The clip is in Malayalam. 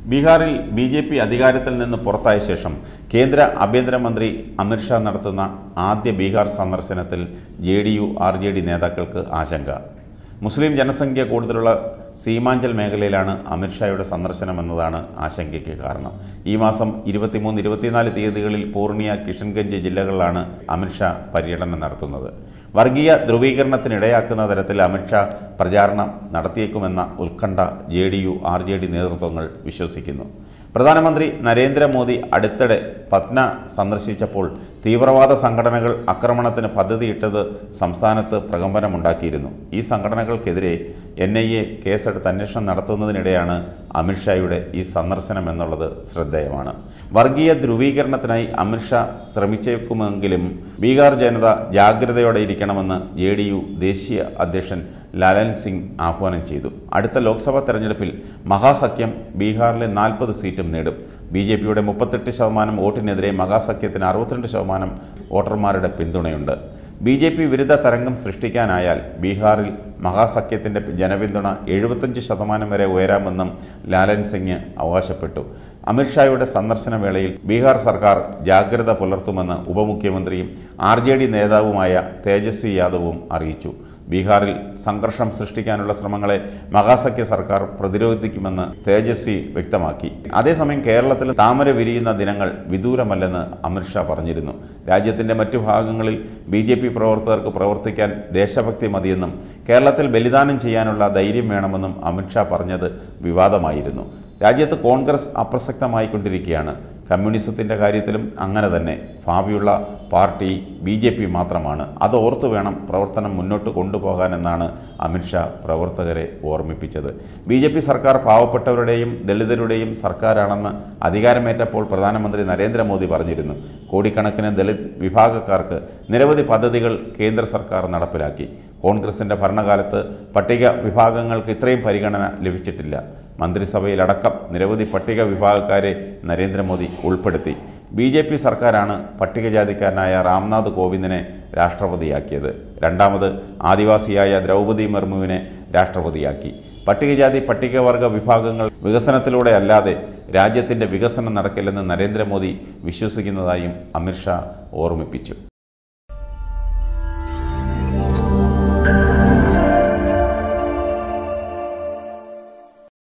ബീഹാറിൽ ബി ജെ പി അധികാരത്തിൽ നിന്ന് പുറത്തായ ശേഷം കേന്ദ്ര ആഭ്യന്തരമന്ത്രി അമിത്ഷാ നടത്തുന്ന ആദ്യ ബീഹാർ സന്ദർശനത്തിൽ J D U R J D നേതാക്കൾക്ക് ആശങ്ക മുസ്ലിം ജനസംഖ്യ കൂടുതലുള്ള സീമാഞ്ചൽ മേഖലയിലാണ് അമിത്ഷായുടെ സന്ദർശനം എന്നതാണ് ആശങ്കയ്ക്ക് കാരണം ഈ മാസം ഇരുപത്തിമൂന്ന് ഇരുപത്തിനാല് തീയതികളിൽ പൂർണിയ കിഷൻഗഞ്ച് ജില്ലകളിലാണ് അമിത്ഷാ പര്യടനം നടത്തുന്നത് വർഗീയ ധ്രുവീകരണത്തിനിടയാക്കുന്ന തരത്തിൽ അമിത്ഷാ പ്രചാരണം നടത്തിയേക്കുമെന്ന ഉത്കണ്ഠ J D U R J D നേതൃത്വങ്ങൾ വിശ്വസിക്കുന്നു പ്രധാനമന്ത്രി നരേന്ദ്രമോദി അടുത്തിടെ പത്ന സന്ദർശിച്ചപ്പോൾ തീവ്രവാദ സംഘടനകൾ ആക്രമണത്തിന് പദ്ധതിയിട്ടത് സംസ്ഥാനത്ത് പ്രകമ്പനമുണ്ടാക്കിയിരുന്നു ഈ സംഘടനകൾക്കെതിരെ എൻ ഐ എ കേസെടുത്ത് അന്വേഷണം നടത്തുന്നതിനിടെയാണ് അമിത്ഷായുടെ ഈ സന്ദർശനം എന്നുള്ളത് ശ്രദ്ധേയമാണ് വർഗീയ ധ്രുവീകരണത്തിനായി അമിത്ഷാ ശ്രമിച്ചേക്കുമെങ്കിലും ബീഹാർ ജനത ജാഗ്രതയോടെ ഇരിക്കണമെന്ന് ജെ ഡി യു ദേശീയ അധ്യക്ഷൻ ലാലൻ സിംഗ് ആഹ്വാനം ചെയ്തു അടുത്ത ലോക്സഭാ തെരഞ്ഞെടുപ്പിൽ മഹാസഖ്യം ബീഹാറിലെ നാൽപ്പത് സീറ്റും നേടും ബി ജെ പിയുടെ മുപ്പത്തെട്ട് ശതമാനം വോട്ടിനെതിരെ മഹാസഖ്യത്തിന് അറുപത്തിരണ്ട് ശതമാനം വോട്ടർമാരുടെ പിന്തുണയുണ്ട് ബി ജെ പി വിരുദ്ധ തരംഗം സൃഷ്ടിക്കാനായാൽ ബീഹാറിൽ മഹാസഖ്യത്തിൻ്റെ ജനപിന്തുണ എഴുപത്തഞ്ച് ശതമാനം വരെ ഉയരാമെന്നും ലാലൻ സിംഗ് അവകാശപ്പെട്ടു അമിത്ഷായുടെ സന്ദർശന വേളയിൽ ബീഹാർ സർക്കാർ ജാഗ്രത പുലർത്തുമെന്ന് ഉപമുഖ്യമന്ത്രിയും ആർ ജെ ഡി നേതാവുമായ തേജസ്വി യാദവും അറിയിച്ചു ബീഹാറിൽ സംഘർഷം സൃഷ്ടിക്കാനുള്ള ശ്രമങ്ങളെ മഹാസഖ്യ സർക്കാർ പ്രതിരോധിക്കുമെന്ന് തേജസ്വി വ്യക്തമാക്കി അതേസമയം കേരളത്തിൽ താമര വിരിയുന്ന ദിനങ്ങൾ വിദൂരമല്ലെന്ന് അമിത്ഷാ പറഞ്ഞിരുന്നു രാജ്യത്തിൻ്റെ മറ്റു ഭാഗങ്ങളിൽ ബി ജെ പി പ്രവർത്തകർക്ക് പ്രവർത്തിക്കാൻ ദേശഭക്തി മതിയെന്നും കേരളത്തിൽ ബലിദാനം ചെയ്യാനുള്ള ധൈര്യം വേണമെന്നും അമിത്ഷാ പറഞ്ഞത് വിവാദമായിരുന്നു രാജ്യത്ത് കോൺഗ്രസ് അപ്രസക്തമായിക്കൊണ്ടിരിക്കുകയാണ് കമ്മ്യൂണിസത്തിൻ്റെ കാര്യത്തിലും അങ്ങനെ തന്നെ ഭാവിയുള്ള പാർട്ടി ബി ജെ പി മാത്രമാണ് അത് ഓർത്തു വേണം പ്രവർത്തനം മുന്നോട്ട് കൊണ്ടുപോകാനെന്നാണ് അമിത്ഷാ പ്രവർത്തകരെ ഓർമ്മിപ്പിച്ചത് ബി ജെ പി സർക്കാർ പാവപ്പെട്ടവരുടെയും ദളിതരുടെയും സർക്കാരാണെന്ന് അധികാരമേറ്റപ്പോൾ പ്രധാനമന്ത്രി നരേന്ദ്രമോദി പറഞ്ഞിരുന്നു കോടിക്കണക്കിന് ദളിത് വിഭാഗക്കാർക്ക് നിരവധി പദ്ധതികൾ കേന്ദ്ര സർക്കാർ നടപ്പിലാക്കി കോൺഗ്രസിൻ്റെ ഭരണകാലത്ത് പട്ടിക വിഭാഗങ്ങൾക്ക് ഇത്രയും പരിഗണന ലഭിച്ചിട്ടില്ല മന്ത്രിസഭയിലടക്കം നിരവധി പട്ടിക വിഭാഗക്കാരെ നരേന്ദ്രമോദി ഉൾപ്പെടുത്തി ബി ജെ പി സർക്കാരാണ് പട്ടികജാതിക്കാരനായ രാംനാഥ് കോവിന്ദിനെ രാഷ്ട്രപതിയാക്കിയത് രണ്ടാമത് ആദിവാസിയായ ദ്രൗപദി മുർമുവിനെ രാഷ്ട്രപതിയാക്കി പട്ടികജാതി പട്ടികവർഗ വിഭാഗങ്ങൾ വികസനത്തിലൂടെ അല്ലാതെ രാജ്യത്തിൻ്റെ വികസനം നടക്കില്ലെന്ന് നരേന്ദ്രമോദി വിശ്വസിക്കുന്നതായും അമിത്ഷാ ഓർമ്മിപ്പിച്ചു